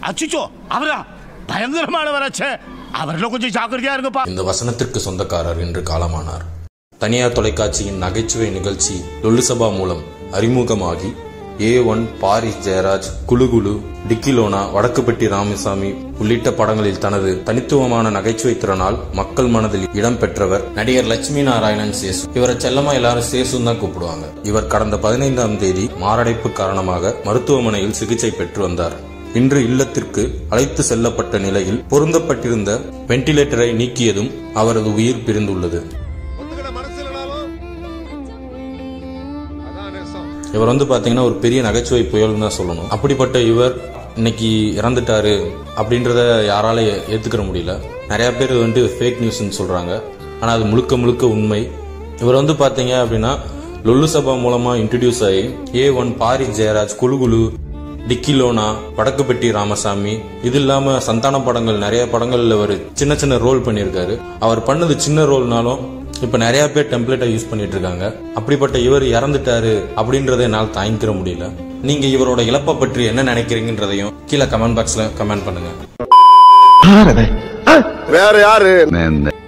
அச்சுச்சோ அவரா பயங்கரமானவராச்சே அவர்ல கொஞ்சம் ஜாக்கிரதையா இருங்கப்பா இந்த வசனத்திற்கு சொந்தக்காரர் இன்று காலமானார் தனியார் தொலைக்காட்சியின் நகைச்சுவை நிகழ்ச்சி லொல்லுசபா மூலம் அறிமுகமாகி ஏ ஒன் பாரிஸ் ஜெயராஜ் குலுகுலு டிக்கிலோனா வடக்குப்பட்டி ராமசாமி உள்ளிட்ட படங்களில் தனது தனித்துவமான நகைச்சுவை திறனால் மக்கள் மனதில் இடம் பெற்றவர் நடிகர் லட்சுமி நாராயணன் சேசு இவரை செல்லமா எல்லாரும் சேசுன்னு தான் கூப்பிடுவாங்க இவர் கடந்த பதினைந்தாம் தேதி மாரடைப்பு காரணமாக மருத்துவமனையில் சிகிச்சை பெற்று வந்தார் இன்று இல்லத்திற்கு அழைத்து செல்லப்பட்ட நிலையில் பொருந்தப்பட்டிருந்த வெண்டிலேட்டரை நீக்கியதும் அவரது உயிர் பிரிந்துள்ளது ஒத்துக்கிட மனசு இல்லைனாலும் அதான் நேசம் இவர் வந்து பாத்தீங்கன்னா ஒரு பெரிய நகைச்சுவை புயல்னு தான் சொல்லணும் அப்படிப்பட்ட இவர் இன்னைக்கு இறந்துட்டாரு அப்படின்றத யாரால ஏ- ஏத்துக்கிற முடியல நிறைய பேர் வந்து ஃபேக் நியூஸ்னு சொல்றாங்க ஆனா அது முழுக்க முழுக்க உண்மை இவர் வந்து பாத்தீங்க அப்படின்னா லொல்லு சபா மூலமா இன்ட்ரடியூஸ் ஆகி ஏ ஒன் பாரிஸ் ஜெயராஜ் குலுகுலு டிக்கிலோனா வடக்குப்பட்டி ராமசாமி இது இல்லாம சந்தான படங்கள் நிறைய படங்கள்ல ஒரு சின்ன சின்ன ரோல் பண்ணியிருக்காரு அவர் பண்ணது சின்ன ரோல்னாலும் இப்ப நிறைய பேர் டெம்ப்ளேட்டை யூஸ் பண்ணிட்டு இருக்காங்க அப்படிப்பட்ட இவர் இறந்துட்டாரு அப்படின்றத என்னால் தாங்கிக்கிற முடியல நீங்க இவரோட இழப்பை பற்றி என்ன நினைக்கிறீங்கன்றதையும் கீழே கமெண்ட் பாக்ஸ்ல கமெண்ட் பண்ணுங்க வேற யாரு இந்த